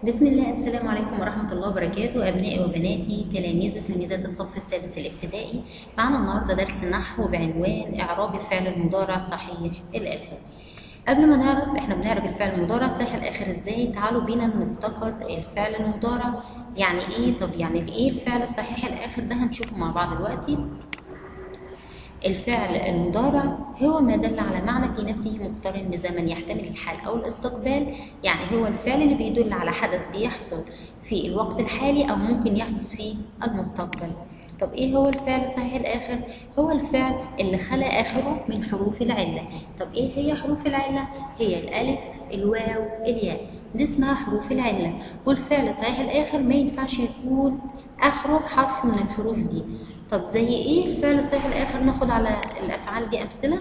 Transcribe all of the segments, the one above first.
بسم الله السلام عليكم ورحمة الله وبركاته أبنائي وبناتي تلاميذ وتلميذات الصف السادس الابتدائي معنا النهاردة درس نحو بعنوان إعراب الفعل المضارع صحيح الآخر قبل ما نعرف احنا بنعرف الفعل المضارع صحيح الآخر ازاي تعالوا بينا نفتكر الفعل المضارع يعني ايه طب يعني ايه الفعل الصحيح الآخر ده هنشوفه مع بعض دلوقتي الفعل المضارع هو ما دل على معنى في نفسه مقترن بزمن يحتمل الحال أو الاستقبال يعني هو الفعل اللي بيدل على حدث بيحصل في الوقت الحالي أو ممكن يحدث في المستقبل طب ايه هو الفعل صحيح الاخر هو الفعل اللي خلى اخره من حروف العله طب ايه هي حروف العله هي الالف الواو الياء دي اسمها حروف العله والفعل صحيح الاخر ما ينفعش يكون اخره حرف من الحروف دي طب زي ايه الفعل صحيح الاخر ناخد على الافعال دي امثله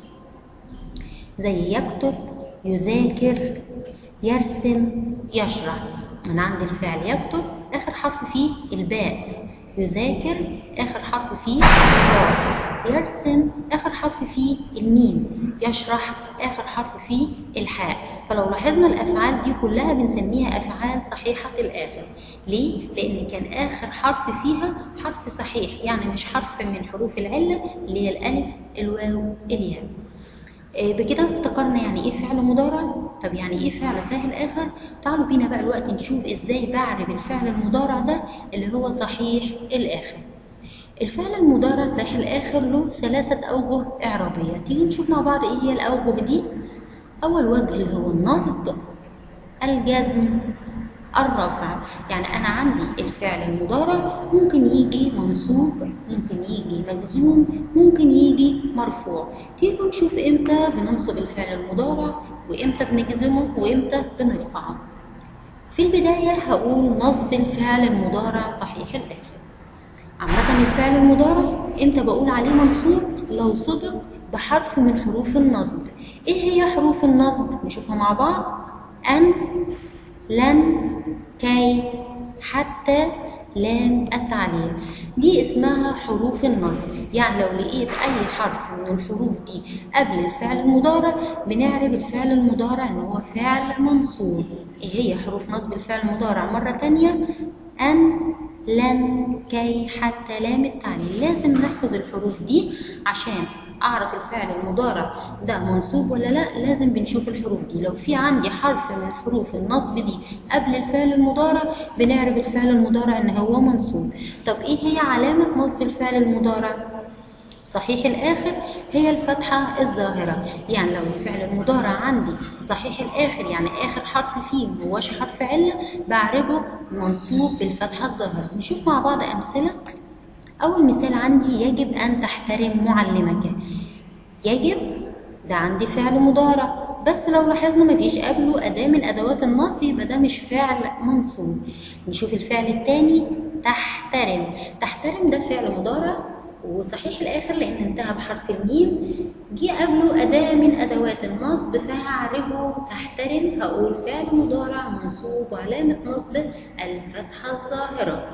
زي يكتب يذاكر يرسم يشرح انا عندي الفعل يكتب اخر حرف فيه الباء يذاكر آخر حرف فيه الراء يرسم آخر حرف فيه الميم يشرح آخر حرف فيه الحاء فلو لاحظنا الأفعال دي كلها بنسميها أفعال صحيحة الآخر ليه؟ لأن كان آخر حرف فيها حرف صحيح يعني مش حرف من حروف العلة اللي هي الألف الواو الياء بكده افتكرنا يعني ايه فعل مضارع طب يعني ايه فعل صحيح الاخر تعالوا بينا بقى الوقت نشوف ازاي بعرب الفعل المضارع ده اللي هو صحيح الاخر الفعل المضارع صحيح الاخر له ثلاثه اوجه اعرابيه تيجي نشوف مع بعض ايه هي الاوجه دي اول وجه اللي هو النصب الجزم الرفع يعني أنا عندي الفعل المضارع ممكن يجي منصوب ممكن يجي مجزوم ممكن يجي مرفوع تيجوا نشوف إمتى بننصب الفعل المضارع وإمتى بنجزمه وإمتى بنرفعه في البداية هقول نصب الفعل المضارع صحيح الآخر عامة الفعل المضارع إمتى بقول عليه منصوب لو سبق بحرف من حروف النصب إيه هي حروف النصب نشوفها مع بعض أن لن كي حتى لام التعليل دي اسمها حروف النصب يعني لو لقيت اي حرف من الحروف دي قبل الفعل المضارع بنعرف الفعل المضارع ان هو فعل منصوب ايه هي حروف نصب الفعل المضارع مرة تانية ان لن كي حتى لام التعليل لازم نحفظ الحروف دي عشان اعرف الفعل المضارع ده منصوب ولا لا لازم بنشوف الحروف دي لو في عندي حرف من حروف النصب دي قبل الفعل المضارع بنعرف الفعل المضارع ان هو منصوب طب ايه هي علامة نصب الفعل المضارع صحيح الآخر هي الفتحة الظاهرة يعني لو الفعل المضارع عندي صحيح الآخر يعني آخر حرف فيه مهوش حرف علة بعربه منصوب بالفتحة الظاهرة نشوف مع بعض أمثلة أول مثال عندي يجب أن تحترم معلمك يجب ده عندي فعل مضارع بس لو لاحظنا مفيش قبله أداة من أدوات النصب يبقى ده مش فعل منصوب نشوف الفعل التاني تحترم تحترم ده فعل مضارع وصحيح الآخر لأن انتهى بحرف الميم جه قبله أداة من أدوات النصب فهعربه تحترم هقول فعل مضارع منصوب وعلامة نصبه الفتحة الظاهرة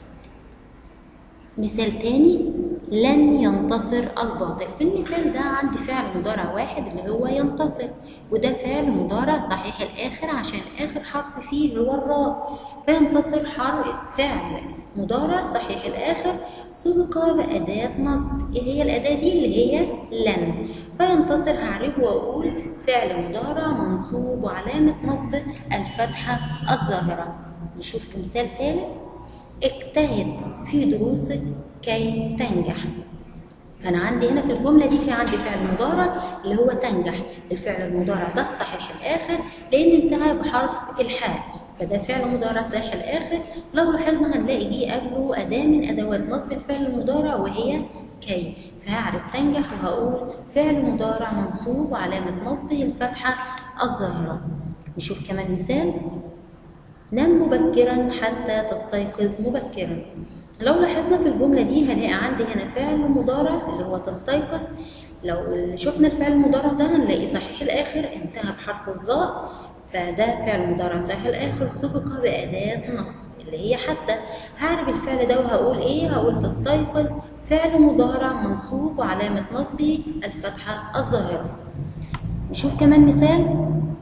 مثال تاني لن ينتصر الباطل في المثال ده عندي فعل مضارع واحد اللي هو ينتصر وده فعل مضارع صحيح الآخر عشان آخر حرف فيه هو الراء فينتصر حرف فعل مضارع صحيح الآخر سبق بأداة نصب إيه هي الأداة دي اللي هي لن فينتصر هعربه وأقول فعل مضارع منصوب وعلامة نصبه الفتحة الظاهرة نشوف مثال تالت اجتهد في دروسك كي تنجح أنا عندي هنا في الجملة دي في عندي فعل مضارع اللي هو تنجح الفعل المضارع ده صحيح الآخر لأن انتهى بحرف الحاء فده فعل مضارع صحيح الآخر لو لاحظنا هنلاقي دي قبله أداة من أدوات نصب الفعل المضارع وهي كي فهعرف تنجح وهقول فعل مضارع منصوب وعلامة نصبه الفتحة الظاهرة نشوف كمان مثال نم مبكرا حتى تستيقظ مبكرا لو لاحظنا في الجملة دي هنلاقي عندي هنا فعل مضارع اللي هو تستيقظ لو شفنا الفعل المضارع ده هنلاقي صحيح الآخر انتهى بحرف الظاء فده فعل مضارع صحيح الآخر سبق بأداة نصب اللي هي حتى هعرف الفعل ده وهقول إيه هقول تستيقظ فعل مضارع منصوب وعلامة نصبه الفتحة الظاهرة نشوف كمان مثال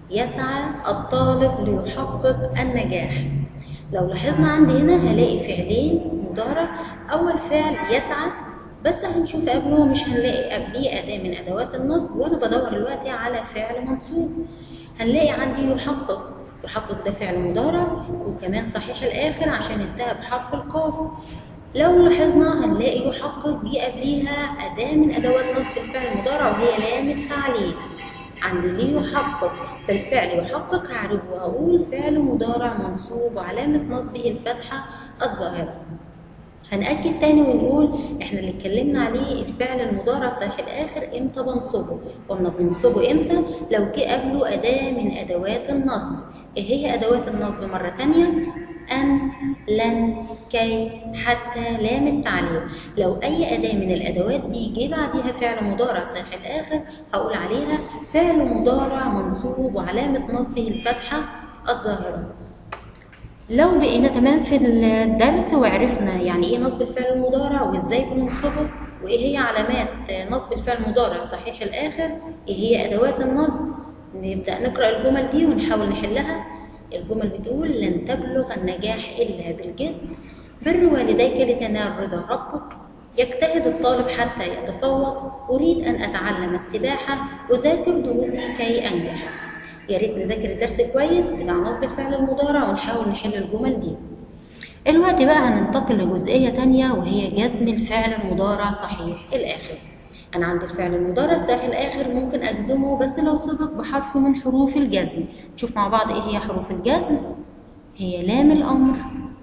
يسعى الطالب ليحقق النجاح لو لاحظنا عندي هنا هلاقي فعلين مضارع أول فعل يسعى بس هنشوف قبله مش هنلاقي قبليه أداة من أدوات النصب وأنا بدور دلوقتي على فعل منصوب هنلاقي عندي يحقق يحقق ده فعل مضارع وكمان صحيح الآخر عشان انتهى بحرف القاف لو لاحظنا هنلاقي يحقق دي قبليها أداة من أدوات نصب الفعل المضارع وهي لام التعليل عندي ليه يحقق فالفعل يحقق هعرفه وهقول فعل مضارع منصوب وعلامة نصبه الفتحة الظاهرة هنأكد تاني ونقول احنا اللي اتكلمنا عليه الفعل المضارع صحيح الآخر امتى بنصبه قلنا بننصبه امتى لو جه قبله أداة من أدوات النصب ايه هي أدوات النصب مرة تانية أن لن كي حتى لام التعليل لو أي أداة من الأدوات دي جه بعديها فعل مضارع صحيح الآخر هقول عليها فعل مضارع منصوب وعلامة نصبه الفتحة الظاهرة لو بقينا تمام في الدرس وعرفنا يعني ايه نصب الفعل المضارع وازاي بننصبه وايه هي علامات نصب الفعل المضارع صحيح الاخر ايه هي ادوات النصب نبدا نقرا الجمل دي ونحاول نحلها الجمل بتقول لن تبلغ النجاح الا بالجد بر والديك لتنال رضا ربك يجتهد الطالب حتى يتفوق اريد ان اتعلم السباحه اذاكر دروسي كي انجح يا ريت نذاكر الدرس كويس بتاع نصب الفعل المضارع ونحاول نحل الجمل دي الوقت بقى هننتقل لجزئية تانية وهي جزم الفعل المضارع صحيح الآخر أنا عندي الفعل المضارع صحيح الآخر ممكن أجزمه بس لو سبق بحرف من حروف الجزم نشوف مع بعض إيه هي حروف الجزم هي لام الأمر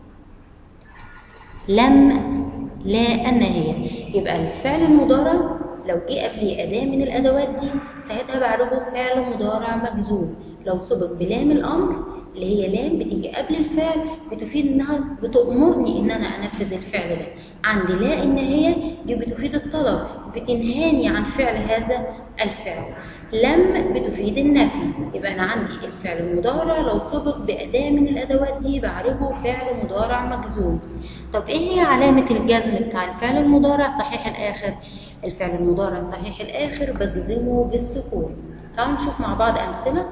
لم لا النهاية يبقى الفعل المضارع لو جه قبليه أداة من الأدوات دي ساعتها بعربه فعل مضارع مجزوم لو سبق بلام الأمر اللي هي لام بتيجي قبل الفعل بتفيد انها بتأمرني ان انا انفذ الفعل ده عندي لا النهاية دي بتفيد الطلب بتنهاني عن فعل هذا الفعل لم بتفيد النفي يبقى انا عندي الفعل المضارع لو سبق بأداة من الأدوات دي بعربه فعل مضارع مجزوم طب ايه هي علامة الجزم بتاع الفعل المضارع صحيح الآخر الفعل المضارع صحيح الآخر بجزمه بالسكون تعالوا نشوف مع بعض أمثلة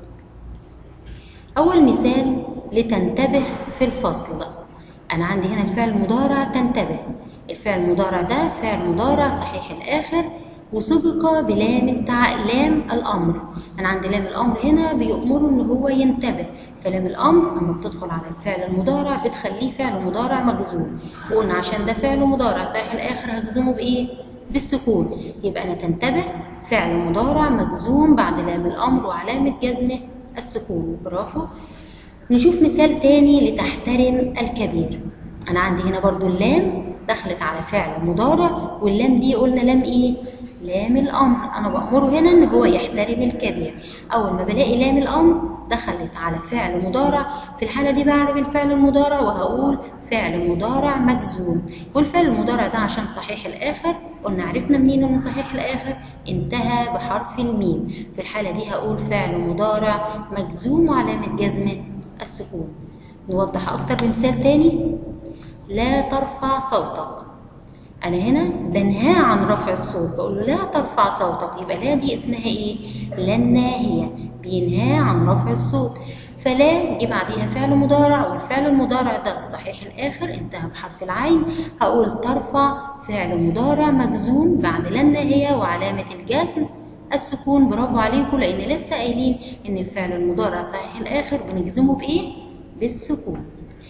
أول مثال لتنتبه في الفصل أنا عندي هنا الفعل المضارع تنتبه الفعل المضارع ده فعل مضارع صحيح الآخر وسبق بلام التع... لام الأمر أنا عندي لام الأمر هنا بيأمره إن هو ينتبه فلام الأمر أما بتدخل على الفعل المضارع بتخليه فعل مضارع مجزوم وقلنا عشان ده فعل مضارع صحيح الآخر هجزمه بإيه؟ بالسكون يبقى أنا تنتبه فعل مضارع مجزوم بعد لام الأمر وعلامة جزمه السكون برافو نشوف مثال تاني لتحترم الكبير أنا عندي هنا برضو اللام دخلت على فعل مضارع واللام دي قلنا لام إيه؟ لام الأمر أنا بأمره هنا إن هو يحترم الكبير أول ما بلاقي لام الأمر دخلت على فعل مضارع في الحالة دي بعرف الفعل المضارع وهقول فعل مضارع مجزوم والفعل المضارع ده عشان صحيح الآخر قلنا عرفنا منين إن صحيح الآخر انتهى بحرف الميم في الحالة دي هقول فعل مضارع مجزوم وعلامة جزمه السكون نوضح أكتر بمثال تاني لا ترفع صوتك أنا هنا بنهاه عن رفع الصوت بقول له لا ترفع صوتك يبقى لا دي اسمها إيه؟ لا الناهية بينهاه عن رفع الصوت فلا جه بعديها فعل مضارع والفعل المضارع ده صحيح الآخر انتهى بحرف العين هقول ترفع فعل مضارع مجزوم بعد لا الناهية وعلامة الجزم السكون برافو عليكم لأن لسه قايلين إن الفعل المضارع صحيح الآخر بنجزمه بإيه؟ بالسكون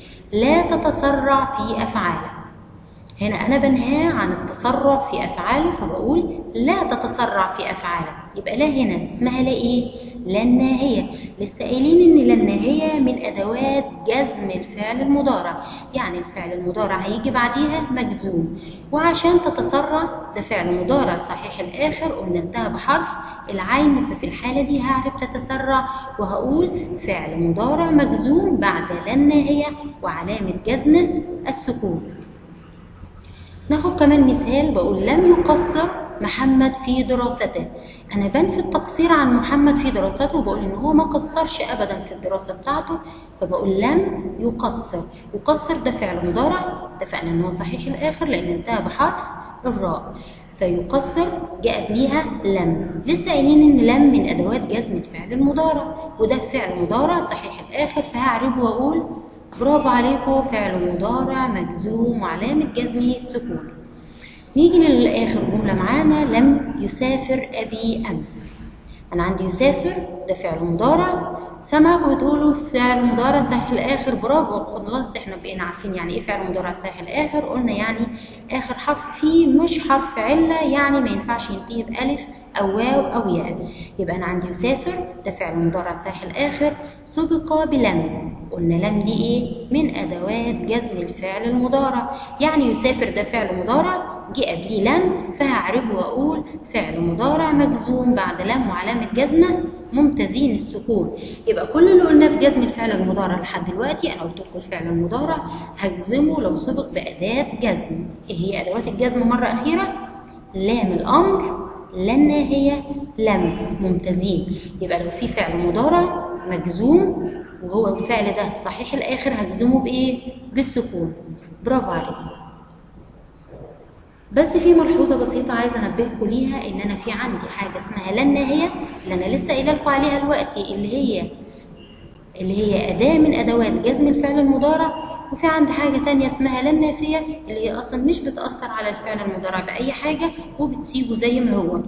لا تتسرع في أفعالك هنا أنا بنهاه عن التسرع في أفعاله فبقول لا تتسرع في أفعالك يبقى لا هنا اسمها لا إيه؟ لا الناهية لسه قايلين إن لا الناهية من أدوات جزم الفعل المضارع يعني الفعل المضارع هيجي بعديها مجزوم وعشان تتسرع ده فعل مضارع صحيح الآخر قلنا انتهى بحرف العين ففي الحالة دي هعرف تتسرع وهقول فعل مضارع مجزوم بعد لا الناهية وعلامة جزمه السكون ناخد كمان مثال بقول لم يقصر محمد في دراسته انا بنفي التقصير عن محمد في دراسته وبقول ان هو ما قصرش ابدا في الدراسه بتاعته فبقول لم يقصر يقصر ده فعل مضارع اتفقنا ان هو صحيح الاخر لان انتهى بحرف الراء فيقصر جاء قبليها لم لسه قايلين ان لم من ادوات جزم الفعل المضارع وده فعل مضارع صحيح الاخر فهعربه واقول برافو عليكم فعل مضارع مجزوم وعلامه جزمه السكون نيجي للاخر جمله معانا لم يسافر ابي امس انا عندي يسافر ده فعل مضارع سمعكم بتقولوا فعل مضارع صحيح الاخر برافو خلاص احنا بقينا عارفين يعني ايه فعل مضارع صحيح الاخر قلنا يعني اخر حرف فيه مش حرف عله يعني ما ينفعش ينتهي بالف او واو او ياء يبقى انا عندي يسافر ده فعل مضارع صحيح الاخر سبق بلم قلنا لم دي ايه من ادوات جزم الفعل المضارع يعني يسافر ده فعل مضارع جه قبليه لم فهعربه واقول فعل مضارع مجزوم بعد لم وعلامه جزمه ممتازين السكون يبقى كل اللي قلناه في جزم الفعل المضارع لحد دلوقتي انا قلت لكم الفعل المضارع هجزمه لو سبق باداه جزم ايه هي ادوات الجزم مره اخيره لام الامر لا الناهيه لم ممتازين يبقى لو في فعل مضارع مجزوم وهو الفعل ده صحيح الاخر هجزمه بايه بالسكون برافو عليكم بس في ملحوظه بسيطه عايزه انبهكم ليها ان انا في عندي حاجه اسمها لا الناهيه اللي انا لسه قايله لكم عليها دلوقتي اللي هي اللي هي اداه من ادوات جزم الفعل المضارع وفي عندي حاجه تانية اسمها لا النافيه اللي هي اصلا مش بتاثر على الفعل المضارع باي حاجه وبتسيبه زي ما هو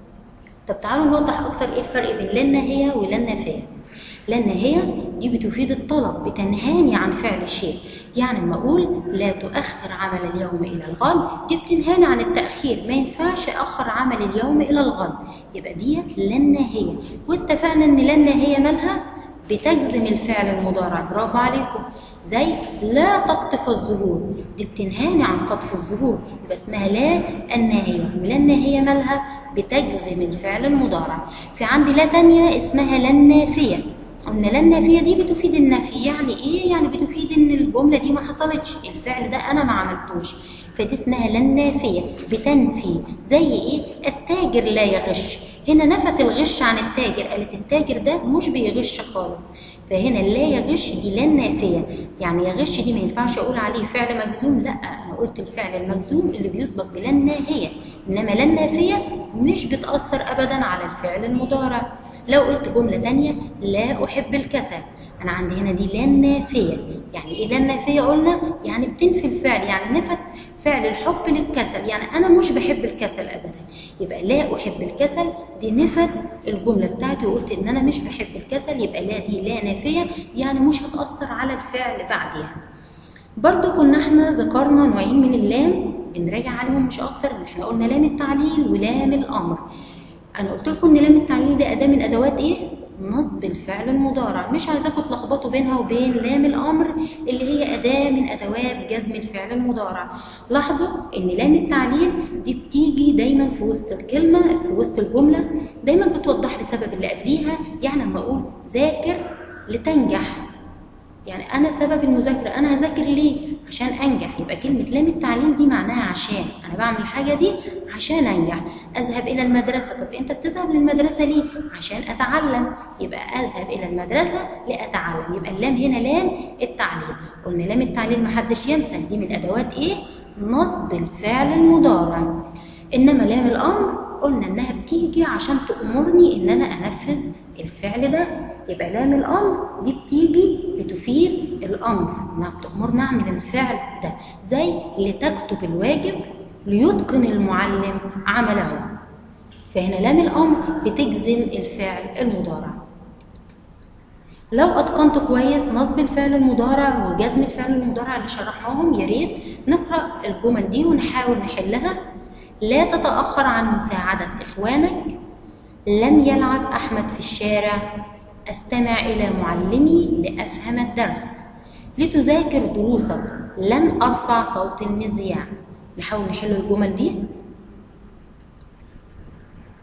طب تعالوا نوضح اكتر ايه الفرق بين لا الناهيه ولا النافيه لا الناهيه دي بتفيد الطلب بتنهاني عن فعل الشيء يعني لما اقول لا تؤخر عمل اليوم الى الغد دي بتنهاني عن التاخير ما ينفعش اخر عمل اليوم الى الغد يبقى ديت لا الناهيه واتفقنا ان لا الناهيه مالها بتجزم الفعل المضارع برافو عليكم زي لا تقطف الزهور دي بتنهاني عن قطف الزهور يبقى اسمها لا الناهيه ولا الناهيه مالها بتجزم الفعل المضارع في عندي لا تانية اسمها لا النافيه قلنا لا النافية دي بتفيد النفي يعني ايه؟ يعني بتفيد ان الجملة دي ما حصلتش الفعل ده انا ما عملتوش فدي اسمها لا النافية بتنفي زي ايه؟ التاجر لا يغش هنا نفت الغش عن التاجر قالت التاجر ده مش بيغش خالص فهنا لا يغش دي لا النافية يعني يغش دي ما ينفعش اقول عليه فعل مجزوم لا انا قلت الفعل المجزوم اللي بيسبق بلا الناهية انما لا النافية مش بتأثر ابدا على الفعل المضارع لو قلت جملة تانية لا أحب الكسل أنا عندي هنا دي لا النافية يعني إيه لا النافية قلنا يعني بتنفي الفعل يعني نفت فعل الحب للكسل يعني أنا مش بحب الكسل أبدا يبقى لا أحب الكسل دي نفت الجملة بتاعتي وقلت إن أنا مش بحب الكسل يبقى لا دي لا نافية يعني مش هتأثر على الفعل بعدها برضو كنا احنا ذكرنا نوعين من اللام بنراجع عليهم مش أكتر احنا قلنا لام التعليل ولام الأمر انا قلت لكم ان لام التعليل ده اداه من ادوات ايه نصب الفعل المضارع مش عايزاكم تلخبطوا بينها وبين لام الامر اللي هي اداه من ادوات جزم الفعل المضارع لاحظوا ان لام التعليل دي بتيجي دايما في وسط الكلمه في وسط الجمله دايما بتوضح لي سبب اللي قبليها يعني لما اقول ذاكر لتنجح يعني انا سبب المذاكره انا هذاكر ليه عشان انجح يبقى كلمه لام التعليل دي معناها عشان انا بعمل الحاجه دي عشان انجح اذهب الى المدرسه طب انت بتذهب للمدرسه ليه عشان اتعلم يبقى اذهب الى المدرسه لاتعلم يبقى اللام هنا لام التعليل قلنا لام التعليل محدش ينسى دي من ادوات ايه نصب الفعل المضارع انما لام الامر قلنا انها بتيجي عشان تامرني ان انا انفذ الفعل ده يبقى لام الامر دي بتيجي بتفيد الامر انها بتامرني اعمل الفعل ده زي لتكتب الواجب ليتقن المعلم عمله فهنا لام الامر بتجزم الفعل المضارع لو اتقنت كويس نصب الفعل المضارع وجزم الفعل المضارع اللي شرحناهم يا ريت نقرا الجمل دي ونحاول نحلها لا تتاخر عن مساعده اخوانك لم يلعب احمد في الشارع استمع الى معلمي لافهم الدرس لتذاكر دروسك لن ارفع صوت المذياع نحاول نحل الجمل دي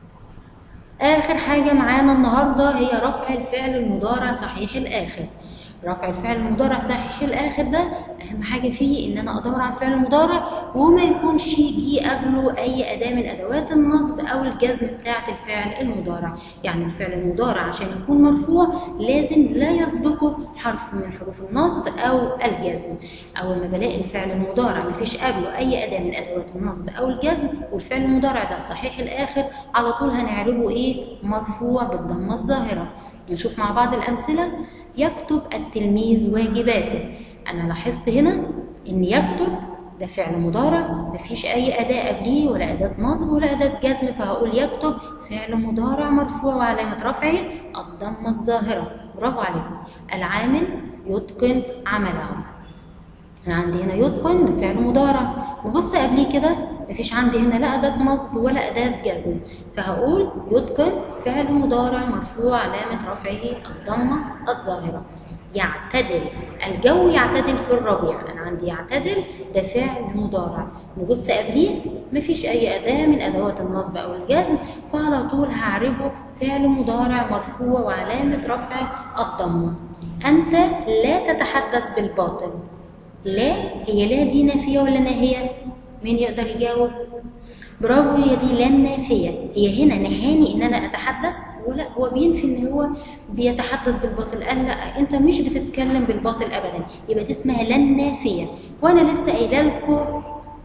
آخر حاجة معانا النهاردة هي رفع الفعل المضارع صحيح الآخر رفع الفعل المضارع صحيح الاخر ده اهم حاجه فيه ان انا ادور على الفعل المضارع وما يكونش يجي قبله اي اداه من ادوات النصب او الجزم بتاعه الفعل المضارع يعني الفعل المضارع عشان يكون مرفوع لازم لا يسبقه حرف من حروف النصب او الجزم اول ما بلاقي الفعل المضارع مفيش قبله اي اداه من ادوات النصب او الجزم والفعل المضارع ده صحيح الاخر على طول هنعربه ايه مرفوع بالضمه الظاهره نشوف مع بعض الامثله يكتب التلميذ واجباته انا لاحظت هنا ان يكتب ده فعل مضارع مفيش اي اداه قبليه ولا اداه نصب ولا اداه جزم فهقول يكتب فعل مضارع مرفوع وعلامه رفعه الضمه الظاهره برافو عليكم العامل يتقن عمله انا عندي هنا يتقن ده فعل مضارع نبص قبليه كده مفيش عندي هنا لا اداه نصب ولا اداه جزم فهقول يتقن فعل مضارع مرفوع علامه رفعه الضمه الظاهره يعتدل الجو يعتدل في الربيع انا عندي يعتدل ده فعل مضارع نبص قبليه مفيش اي اداه من ادوات النصب او الجزم فعلى طول هعربه فعل مضارع مرفوع وعلامه رفعه الضمه انت لا تتحدث بالباطل لا هي لا دي نافيه ولا ناهيه مين يقدر يجاوب برافو هي دي لا نافيه هي هنا نهاني ان انا اتحدث ولا هو بينفي ان هو بيتحدث بالباطل قال لا انت مش بتتكلم بالباطل ابدا يبقى دي اسمها لا نافيه وانا لسه قايله لكم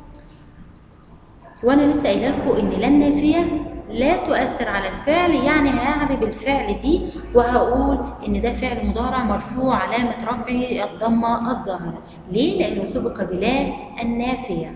وانا لسه قايله لكم ان لا نافيه لا تؤثر على الفعل يعني هعرب الفعل دي وهقول ان ده فعل مضارع مرفوع علامه رفعه الضمه الظاهره ليه لانه سبق بلا النافيه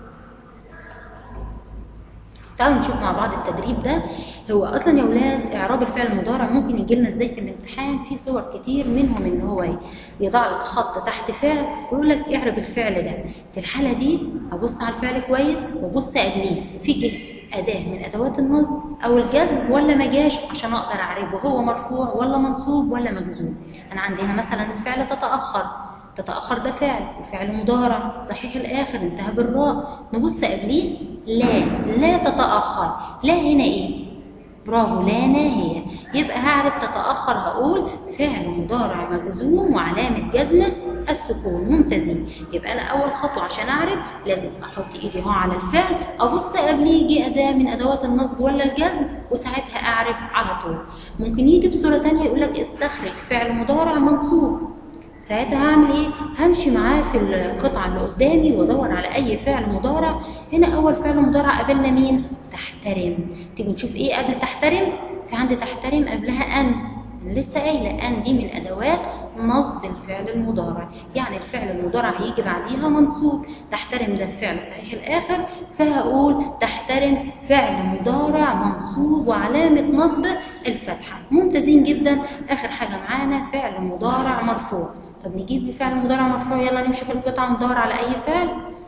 تعالوا نشوف مع بعض التدريب ده هو اصلا يا اولاد اعراب الفعل المضارع ممكن يجي لنا ازاي في الامتحان في صور كتير منهم ان هو يضع لك خط تحت فعل ويقول لك اعرب الفعل ده في الحاله دي ابص على الفعل كويس وابص قبليه في اداه من ادوات النصب او الجزم ولا ما جاش عشان اقدر اعربه هو مرفوع ولا منصوب ولا مجزوم انا عندي هنا مثلا الفعل تتاخر تتأخر ده فعل وفعل مضارع صحيح الآخر انتهى بالراء نبص قبليه لا لا تتأخر لا هنا إيه برافو لا ناهية يبقى هعرف تتأخر هقول فعل مضارع مجزوم وعلامة جزمة السكون ممتازين يبقى أنا أول خطوة عشان أعرف لازم أحط إيدي اهو على الفعل أبص قبليه يجي أداة من أدوات النصب ولا الجزم وساعتها أعرف على طول ممكن يجي بصورة تانية يقول لك استخرج فعل مضارع منصوب ساعتها هعمل ايه همشي معاه في القطعه اللي قدامي وادور على اي فعل مضارع هنا اول فعل مضارع قابلنا مين تحترم تيجي نشوف ايه قبل تحترم في عندي تحترم قبلها ان أنا لسه قايله ان دي من ادوات نصب الفعل المضارع يعني الفعل المضارع هيجي بعديها منصوب تحترم ده فعل صحيح الاخر فهقول تحترم فعل مضارع منصوب وعلامه نصبه الفتحه ممتازين جدا اخر حاجه معانا فعل مضارع مرفوع طب نجيب فعل مضارع مرفوع يلا نمشي في القطعة ندور على أي فعل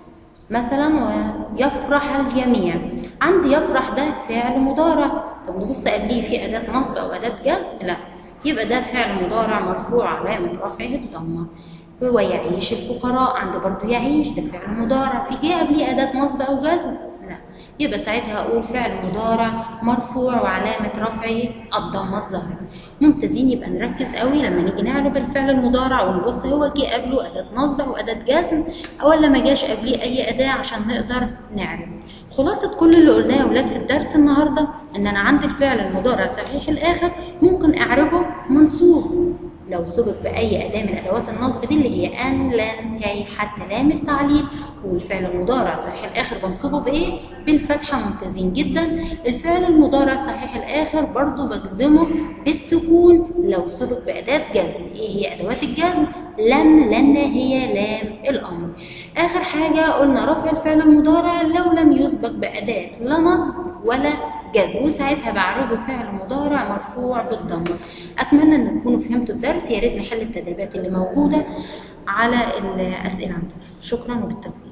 مثلا يفرح الجميع عندي يفرح ده فعل مضارع طب نبص قبليه في أداة نصب أو أداة جزم لا يبقى ده فعل مضارع مرفوع علامة رفعه الضمة هو يعيش الفقراء عندي برضو يعيش ده فعل مضارع في جه قبليه أداة نصب أو جزم لا يبقى ساعتها أقول فعل مضارع مرفوع وعلامة رفعه الضمة الظاهرة ممتازين يبقى نركز قوي لما نيجي نعرب الفعل المضارع ونبص هو جه قبله أداة نصب أو أداة جزم ولا ما جاش قبليه أي أداة عشان نقدر نعرب خلاصة كل اللي قلناه يا ولاد في الدرس النهاردة إن أنا عندي الفعل المضارع صحيح الآخر ممكن أعربه منصوب لو سبق بأي أداة من أدوات النصب دي اللي هي أن لن كي حتى لام التعليل والفعل المضارع صحيح الآخر بنصبه بإيه؟ بالفتحة ممتازين جدا الفعل المضارع صحيح الآخر برضو بجزمه بالسكون لو سبق بأداة جزم إيه هي أدوات الجزم؟ لم لن هي لام الأمر آخر حاجة قلنا رفع الفعل المضارع لو لم يسبق بأداة لا نصب ولا جزم وساعتها بعربه فعل مضارع مرفوع بالضمه اتمنى ان تكونوا فهمتوا الدرس يا ريت نحل التدريبات اللي موجوده على الاسئله عندنا شكرا وبالتوفيق